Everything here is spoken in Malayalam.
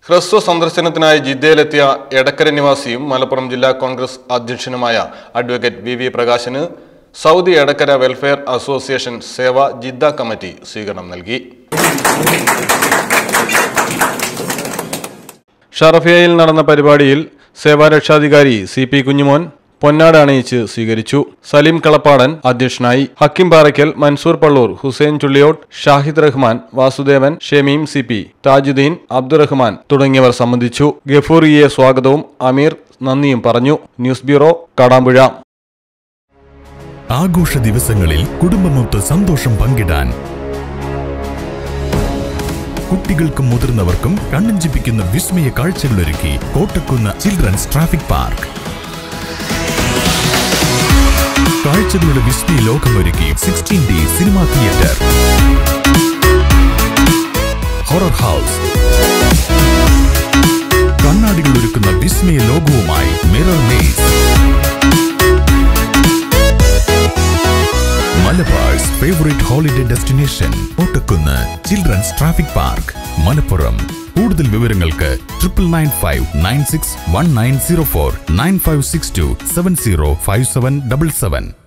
ഹ്രസ്വ സന്ദർശനത്തിനായി ജിദ്ദയിലെത്തിയ എടക്കര നിവാസിയും മലപ്പുറം ജില്ലാ കോൺഗ്രസ് അധ്യക്ഷനുമായ അഡ്വക്കേറ്റ് വി വി പ്രകാശന് Saudi Edakkara welfare association Seva Jeddah committee സ്വീകരണം നൽകി ഷറഫിയയിൽ നടന്ന പരിപാടിയിൽ സേവാരക്ഷാധികാരി സി പി കുഞ്ഞുമോൻ പൊന്നാട് അണിയിച്ച് സ്വീകരിച്ചു സലീം കളപ്പാടൻ അധ്യക്ഷനായി ഹക്കിം പാറയ്ക്കൽ മൻസൂർ പള്ളൂർ ഹുസൈൻ ചുള്ളിയോട്ട് ഷാഹിദ് റഹ്മാൻ വാസുദേവൻ ഷമീം സി പി താജുദ്ദീൻ അബ്ദുറഹ്മാൻ തുടങ്ങിയവർ സംബന്ധിച്ചു ഗഫൂറിയെ സ്വാഗതവും അമീർ നന്ദിയും പറഞ്ഞു ന്യൂസ് ബ്യൂറോ കാടാമ്പുഴ ആഘോഷ ദിവസങ്ങളിൽ കുടുംബമൊത്ത് സന്തോഷം പങ്കിടാൻ കുട്ടികൾക്കും മുതിർന്നവർക്കും കണ്ണഞ്ചിപ്പിക്കുന്ന വിസ്മയ കാഴ്ചകളൊരുക്കി കോട്ടക്കുന്ന് ചിൽഡ്രൻസ് ട്രാഫിക് പാർക്ക് കാഴ്ചകളുടെ വിസ്മയ ലോകമൊരുക്കി sixteen D cinema theatre horror house കണ്ണാടികൾ ഒരുക്കുന്ന വിസ്മയ ലോകവുമായി mirror maze Malabar's favourite holiday destination Kottakkunnu children's traffic park Malappuram കൂടുതൽ വിവരങ്ങൾക്ക് triple nine five nine six one nine zero four nine five six two seven zero five seven double seven